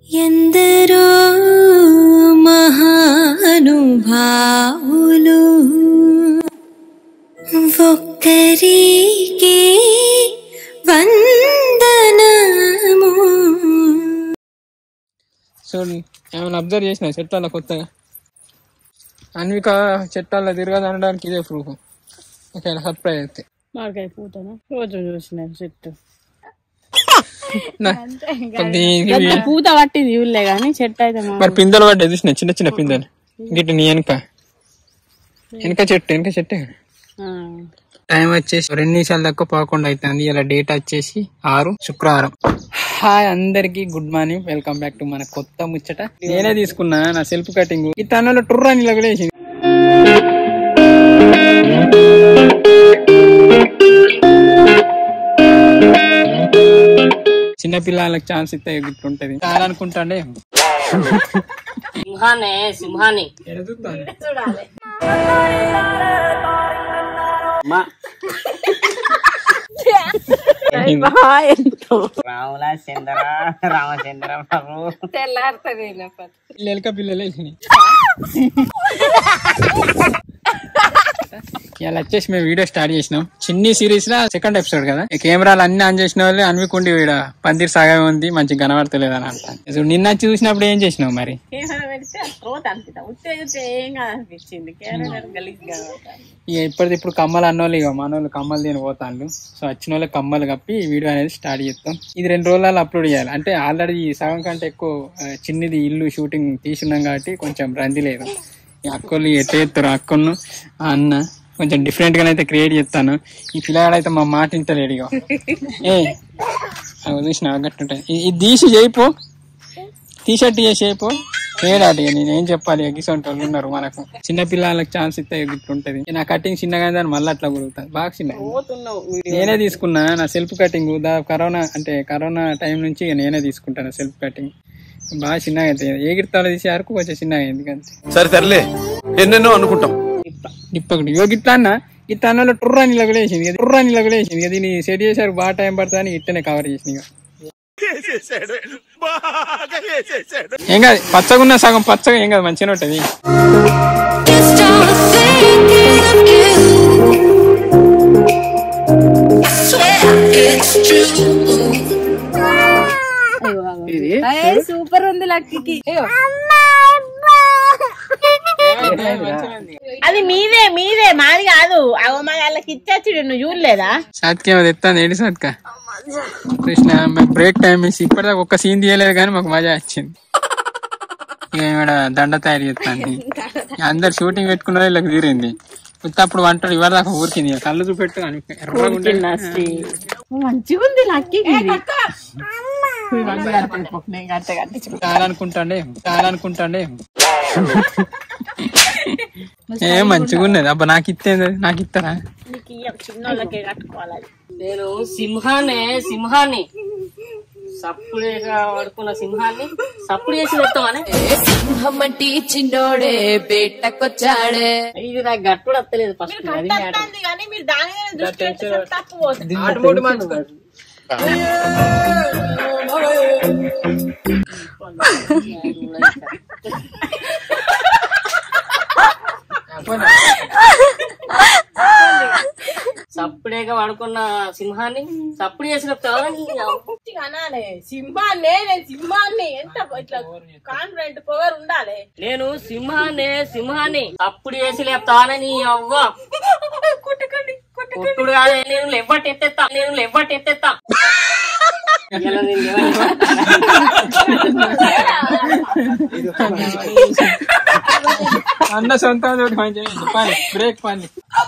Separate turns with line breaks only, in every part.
ఎందరో మహానుభావులు ఒక్కరికే వందనము
చూడండి ఏమైనా అబ్జర్వ్ చేసిన చెట్టాల కొత్తగా అన్విక చెట్టాల తిరగదనడానికి ఇదే ప్రూఫ్ ఒకవేళ సర్ప్రైజ్ అయితే
మామిడికాయ పూతనా రోజు చూసిన చెట్టు
నా- దీనికి
పెద్ద పూత పట్టింది ఇవ్వలే కానీ చెట్టు అయితే మా-
మరి పిందెలు పడ్డాయి చూసిన చిన్న చిన్న పిందెలు గిట్ట నీ వెనక వెనక చెట్టు వెనక చెట్టు
ఆ.
టైం వచ్చేసి రెండు నిమిషాలు తక్కువ పదకొండు అవుతుంది ఇలా డేట్ వచ్చేసి ఆరు శుక్రవారం హాయ్ అందరికి good morning welcome back to మన కొత్త ముచ్చట నేనే తీసుకున్నా నా సెల్ఫ్ కటింగ్ ఈ తనలో టుర్రా అని లగలేసింది చిన్న పిల్లలకు ఛాన్స్ ఇస్తే ఇట్లుంటది చాలా అనుకుంటాండే
సింహానే సింహాని
రాముల చంద్ర రామచంద్ర బాబు
పిల్లలక పిల్లలే ఇలా వచ్చేసి మేము వీడియో స్టార్ట్ చేసినాం చిన్ని సిరీస్ లో సెకండ్ ఎపిసోడ్ కదా ఈ కెమెరాలు అన్ని ఆన్ చేసిన వాళ్ళు అనుకుండి వీడ పందిరి సగం ఉంది మంచి కనబడతలేదు అని అంటాను ఇప్పుడు నిన్న చూసినప్పుడు ఏం చేసినావు మరి
కెమెరా పెడితే రోత అనిపిస్తా ఉత్తేజితే ఏం కాదు అనిపించింది కెమెరా గలీజ్
ఇక ఇప్పటిది ఇప్పుడు కమ్మలు అన్నోళ్ళు ఇక మన వాళ్ళు కమ్మలు తిని పోతాండు సో వచ్చిన వాళ్ళకి కమ్మలు కప్పి ఈ వీడియో అనేది స్టార్ట్ చేస్తాం ఇది రెండు రోజులలో అప్లోడ్ చేయాలి అంటే ఆల్రెడీ సగం కంటే ఎక్కువ ఆ, చిన్నది ఇల్లు షూటింగ్ తీసున్నాం కాబట్టి కొంచెం రంది లేదు ఈ అక్కలు ఎట్లా చేస్తారు అక్కను ఆ అన్న కొంచెం డిఫరెంట్ గానే అయితే క్రియేట్ చేస్తాను ఈ పిల్లగాడు అయితే మా మాట ఇంటలేడు ఇక ఏ అవి చూసిన గట్టుంటాయి ఇది తీసి చేయిపో టీషర్ట్ చేసి చేయిపో తేడాటి ఇక నేను ఏం చెప్పాలి ఎగ్గిసొంటి వాళ్ళు ఉన్నారు మనకు చిన్న పిల్లలకు ఛాన్స్ ఇస్తే ఇట్లుంటది నా కటింగ్ చిన్నగా దాని మళ్ళీ అట్లా కురుగుతుంది బాగా చిన్న నేనే తీసుకున్నా నా సెల్ఫ్ కటింగ్ దా కరోనా అంటే కరోనా టైం నుంచి ఇక నేనే తీసుకుంటాను సెల్ఫ్ కటింగ్ బాగా చిన్నగా అవుతాయి ఎగిరితాలు తీసే వరకు కొంచెం చిన్నగా ఎందుకంటే
సరే సర్లే ఎన్నెన్నో అనుకుంటాం
ఇప్పటి ఇగో గిట్లా అన్న ఇట్లా అన్నలో టుర్రాని లగలేసింది ఇక టుర్రాని లగలేసింది ఇక దీన్ని సెట్ చేసారు బాగా టైం పడుతుంది ఇట్టనే కవర్ చేసింది ఇక ఏం కాదు పచ్చగా ఉన్న సగం పచ్చగా ఏం కాదు మంచిగా ఉంటది
Just start thinking of you I swear it's true
super ఉంది లక్కీకి అది మీదే మీదే మాది కాదు అవ మా వాళ్ళకి ఇచ్చాச்சு నువ్వు చూడలేదా
సాత్కి ఏమో తెస్తాను ఏంటి సాత్క కృష్ణ బ్రేక్ టైం వేసి ఇప్పటిదాకా ఒక్క సీన్ తీయలేదు కానీ మాకు మజా వచ్చింది ఇక ఈవిడ దండ తయారు చేస్తాను అందరు షూటింగ్ పెట్టుకున్న వీళ్ళకి తీరింది అప్పుడు వంటలు ఇవాళ దాకా ఊరికింది ఇక కళ్ళు చూపెట్టు అని ఎర్రగా ఉండే
మంచిగా ఉంది లక్కీకి ఇది.
చాలా అనుకుంటాండే చాలా అనుకుంటాండే ఏ మంచిగా ఉన్నది అబ్బా నాకు ఇచ్చేది నాకు ఇస్తారా
నీకు ఇయ్యం, చిన్నోళ్ళకే కట్టుకోవాలి అది.
నేను సింహానే సింహాన్ని సప్పుడుగా పడుకున్న సింహాన్ని సప్పుడు చేసి పెడతామని
సింహమటి చిన్నోడే బేటకొచ్చాడే
ఇది నాకు గట్టుడు వస్తలేదు ఫస్ట్ అది matter.
అంది కానీ మీరు దాని మీద దృష్టి పెట్టేసరికి తప్పు పోతుంది
ఆటమోటి మంచిగా
సప్పుడేగా పడుకున్న సింహాన్ని సప్పుడు చేసి పెడతామని
మంచిగా అనాలి సింహాన్ని నేను సింహాన్ని ఎంత ఇట్లా కాన్ఫిడెంట్ పవర్ ఉండాలి
నేను సింహాన్ని సింహాన్ని అప్పుడు చేసి లేపుతానని అవ్వ
కుట్టుకోండి
కొట్టుడు కాదు నేను లెవ్వట్ ఎత్తేస్తా నేను లెవ్వట్ ఎత్తేస్తా ఇలా నేను లేవని-
అన్న సొంతం తోటి మంచిగా చెప్పాలి బ్రేక్ పని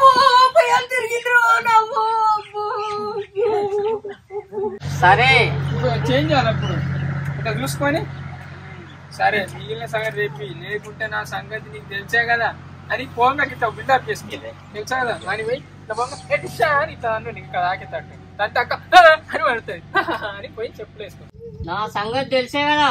సరే
చేంజ్ చేయాలి అప్పుడు ఇట్లా చూసుకొని సరే మిగిలిన సంగతి రేపి లేకుంటే నా సంగతి నీకు తెలిసే కదా అని ఫోన్ ఇట్లా బిల్డప్ చేసుకుంది తెలుసా కదా అని పోయి ఇట్లా పోగా, "ఏ టిషా" అని ఇట్లా అన్ను నీకు ఇక్కడ ఆకేతాడు దాంతో అక్క "ఆ" అని పడుతుంది అని పోయి చెప్పులు వేసుకో
నా సంగతి తెలిసే కదా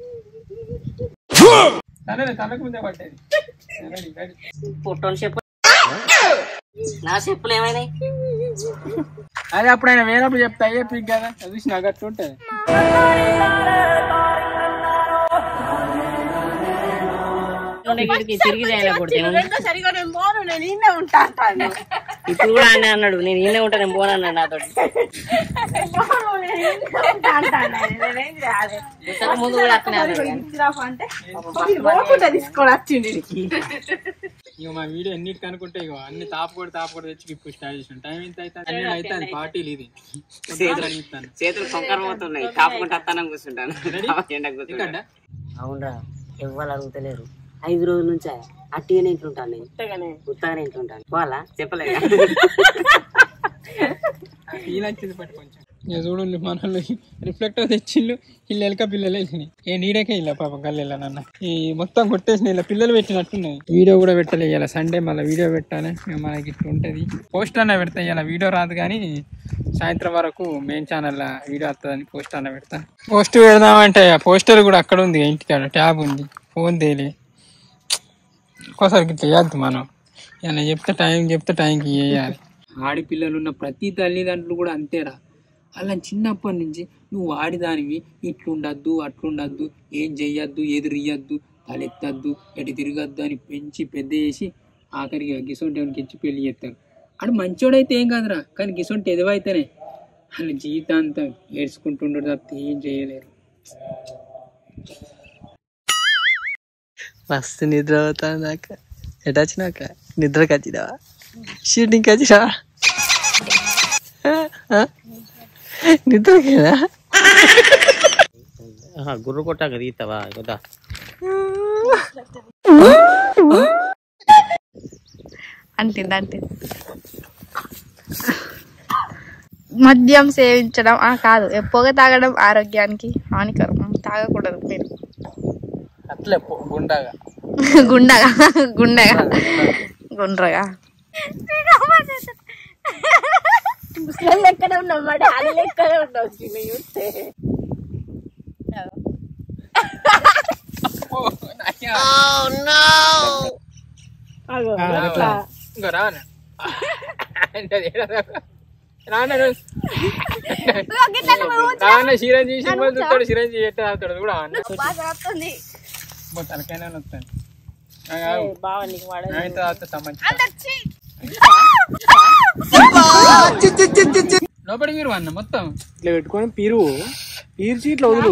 తననే తనకు ముందే పట్టేది రెడీ, రెడీ.
పుట్టని చెప్పు నా చెప్పులు ఏమైనాయి
అదే అప్పుడు ఆయన వేరేప్పుడు చెప్తా అయ్యే పిక్ కదా అది చూసి నాకు అట్లా ఉంటుంది
వీడికి తిరిగి రాయలే కొడితే
రెండో సరిగా నేను పోను నేను ఈయనే ఉంటా అంటాను
ఇప్పుడు కూడా ఆయన అన్నాడు నేను ఈయనే ఉంటా నేను పోనన్నాడు నాతో
పోను, నేను ఈయనే ఉంటా అంటాను ఆయన. నేనేం చేయాలి?
ఇంతకు ముందు కూడా అట్లనే అన్నాడు కానీ.
ఇచ్చిరాపు అంటే పోయి పోకుండా తీసుకొని వచ్చిండు ఈడికి.
ఇక మా వీడియో ఎన్నిటికి అనుకుంటే ఇక అన్ని తాపకూడదు తాపకూడదు తెచ్చి ఇప్పుడు స్టార్ట్ చేసాం టైం ఎంత అయితే పన్నెండు అయితే అది పార్టీలు ఇది అడుగుతాను
చేతులు కొంకర పోతున్నాయి కాపుకుంటే అత్తానం కూర్చుంటాను ఎండకు కూర్చుంటాను అవునరా ఎవ్వరు అడుగుతలేరు ఐదు రోజుల నుంచి అట్టిగానే ఇంట్లుంటాను నేను
అంతేగానే.
ఉత్తగానే ఇంట్లుంటాను పోవాలా చెప్పలేక
ఫీల్ వచ్చింది పట్టు కొంచెం ఇక చూడండి మన వాళ్ళు రిఫ్లెక్టర్ తెచ్చిళ్ళు వీళ్ళు ఎలక పిల్లలు వేసినాయి ఏ నీడకే ఇలా పాపం కళ్ళు నన్న ఈ మొత్తం కొట్టేసిన ఇలా పిల్లలు పెట్టినట్టున్నాయి వీడియో కూడా పెట్టలే ఇలా సండే మళ్ళీ వీడియో పెట్టాలి ఇక మనకి ఇట్లా ఉంటుంది పోస్ట్ అన్న పెడతా ఇలా వీడియో రాదు కానీ సాయంత్రం వరకు మెయిన్ ఛానల్లో వీడియో వస్తుందని పోస్ట్ అన్న పెడతా పోస్ట్ పెడదామంటే ఆ పోస్టర్ కూడా అక్కడ ఉంది ఇక ఇంటికాడ ట్యాబ్ ఉంది ఫోన్ తేలి ఒక్కోసారి ఇట్లా చేయద్దు మనం ఇలా చెప్తే టైం చెప్తే టైంకి చేయాలి ఆడపిల్లలు ఉన్న ప్రతి తల్లిదండ్రులు కూడా అంతేరా అలా చిన్నప్పటి నుంచి నువ్వు ఆడిదానివి ఇట్లుండద్దు అట్లుండద్దు ఏం చెయ్యొద్దు ఎదురియ్యద్దు తలెత్తద్దు ఎటు తిరగద్దు అని పెంచి పెద్ద చేసి ఆఖరికి గిసొంటి వానికి ఇచ్చి పెళ్లి చేస్తారు ఆడు మంచోడైతే ఏం కాదురా కానీ గిసొంటి ఎదవైతేనే వాళ్ళు జీవితాంతం ఏడ్చుకుంటుండడు తప్పితే ఏం చేయలేరు
మస్తు నిద్ర అవుతాక ఎటు వచ్చినాక నిద్రకి వచ్చినావా షూటింగ్కి వచ్చినావా నిద్రకేనా
గుర్రు కొట్టాక తీస్తావా కదా
అంటింది అంటింది మద్యం సేవించడం ఆ కాదు ఏ పొగ తాగడం ఆరోగ్యానికి హానికరం తాగకూడదు మీరు
అట్లే గుండగా
గుండగా గుండగా గుండ్రగా
ముసలి లెక్కనే ఉన్నాం మా డాడీ లెక్కనే ఉన్నావు చిన్న చూస్తే అగో, ఇట్లా.
ఇంకో రాను రాను రాన్న చిరంజీవి సినిమా చూస్తాడు చిరంజీవి ఎట్ట ఆడతాడు కూడా తలకైనా వస్తాను
బావ నీకు వాడే
అయితే ఆడితే సంబంధించి లోపలికి మీరు అన్న మొత్తం
ఇట్లా పెట్టుకొని పీరు పీర్చి ఇట్లా వదులు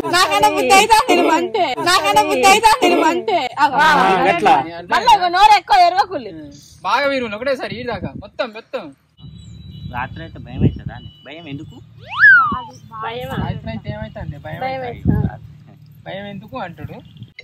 ఎట్లా
మళ్ళీ ఇగో నోరు ఎక్కువ ఎరవకుల్లి
బాగా వీరు ఒకటేసారి ఈ దాకా మొత్తం మొత్తం
రాత్రి అయితే భయం అవుతుందా భయం ఎందుకు
భయమా
రాత్రి అయితే ఏమైతుంది భయం అవుతుంది. భయం ఎందుకు అంటాడు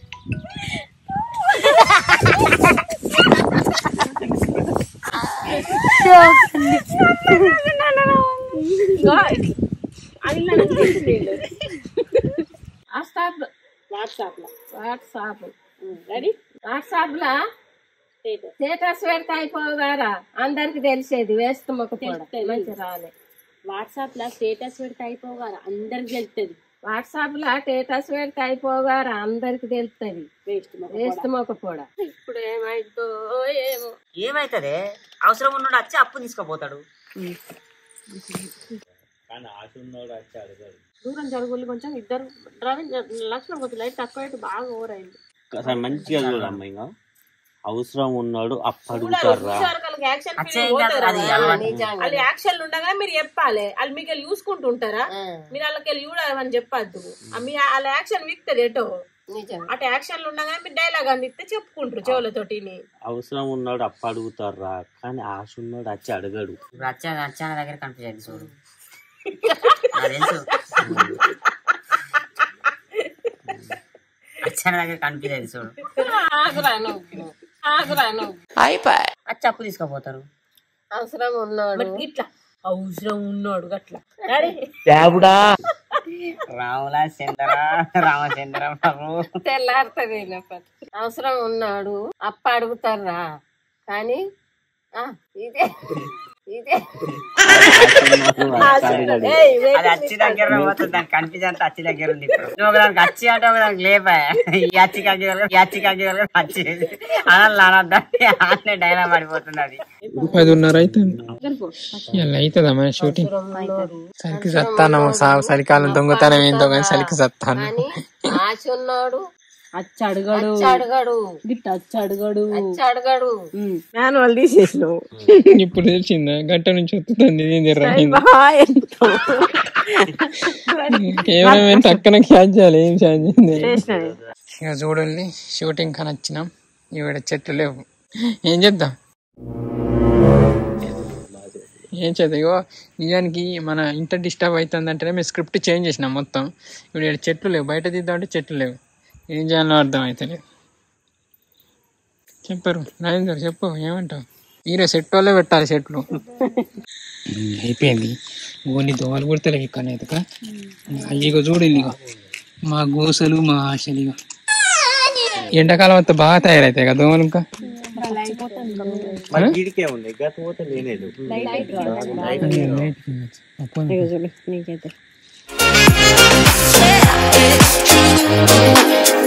ఇగో, అది నాకు తెలిసింది. వాట్సాప్ వాట్సాప్ లో వాట్సాప్ రెడీ వాట్సాప్ లా స్టేటస్ పెడితే అయిపోగారా అందరికి తెలిసేది వేస్తాం ఒక మంచి రాలే వాట్సాప్ లా స్టేటస్ పెడితే అయిపోగారా అందరికి తెలుస్తుంది వాట్సాప్ లా స్టేటస్ పెడితే అయిపోగారా అందరికి తెలుస్తుంది వేస్ట్ వేస్ట్ మొక్క కూడా ఇప్పుడు ఏమైందో ఏమో
ఏమైతుంది అవసరం ఉన్నాడు వచ్చి అప్పు తీసుకోపోతాడు
దూరం జరుగులు కొంచెం ఇద్దరు డ్రైవింగ్ లక్ష్మణ్ కొంచెం లైట్ తక్కువ అయితే బాగా ఓవర్ అయింది
అసలు మంచిగా చూడమ్మ ఇంకా అవసరం ఉన్నాడు అప్పడుగుతారా
వాళ్ళు యాక్షన్ ఉండగా మీరు చెప్పాలి వాళ్ళు మీకు వెళ్ళి చూసుకుంటుంటారా మీరు వాళ్ళకి వెళ్ళి చూడమని చెప్పద్దు మీ వాళ్ళ యాక్షన్ విక్తది ఎటో అటు యాక్షన్లు ఉండగా మీరు డైలాగ్ అందిస్తే చెప్పుకుంటారు చెవులతోటి
అవసరం ఉన్నాడు అప్పడుగుతారా కానీ ఆశ ఉన్నాడు వచ్చి అడగడు
రచ్చ రచ్చ దగ్గర కనిపించదు చూడు నాకు తెలుసు రచ్చన దగ్గర కనిపించదు చూడు
ఆగురాను ఆగురాను
వచ్చి అప్పు తీసుకోపోతారు
అవసరం ఉన్నాడు ఇట్లా అవసరం ఉన్నాడు గట్లా
రాముల చంద్ర రామచంద్ర ప్రభు
తెల్లారుతుంది అవసరం ఉన్నాడు అప్ప అడుగుతారా కానీ ఆ, ఇదే ఇదే ఏయ్, wait.
అది అచ్చి దగ్గర పోతుంది దానికి కనిపించేంత అచ్చి దగ్గర ఉంది ఇప్పుడు నువ్వు ఒకదానికి అచ్చి అంటే ఒకదానికి లేపా ఈ అచ్చి కగ్గలు ఈ అచ్చి కగ్గలు అచ్చి అలా అనొద్దని ఆన్నే డైలాగ్ పడిపోతుంది అది
పదిన్నర అవుతుంది ఇలా అవుతుందా మన షూటింగ్ సరికి సత్తాను సాగు చలికాలం దొంగతనం ఏందో కానీ చలికి సత్తాను
కానీ ఆశ ఉన్నాడు
అచ్చి అడగడు
అడగడు
గిట్ట అచ్చి అడగడు
అడగడు
మాన్యువల్ తీసేసినావు
ఇప్పుడు తెలిసిందా గంట నుంచి వస్తుంది ఏం కేవలం టక్కన క్యాచ్ చేయాలి ఏం క్యాచ్ చేసింది ఇక చూడండి షూటింగ్ కానీ వచ్చినాం ఇవిడ చెట్లు లేవు ఏం చేద్దాం ఏం చేద్దాం ఇగో నిజానికి మన ఇంట డిస్టర్బ్ అవుతుందంటేనే మేము స్క్రిప్ట్ చేంజ్ చేసినాం మొత్తం ఇప్పుడు ఈడ చెట్లు లేవు బయట తీద్దామంటే చెట్లు లేవు ఏం చేయాలో అర్థం అవుతలేదు చెప్పరు రాజేందర్ చెప్పు ఏమంటావు ఈరోజు సెట్ వాళ్ళే పెట్టాలి చెట్లు అయిపోయింది ఓన్లీ దోవలు కుడతలేవు ఇక్కడ ఎదుక అయ్యిగో చూడండి ఇక మా గోసలు మా ఆశలు ఇక ఎండాకాలం అంతా బాగా తయారైతాయి కదా దోమలు ఇంకా
మరి వీడికే ఉంది గత పోతే నేనేదు
నీకైతే
It's true.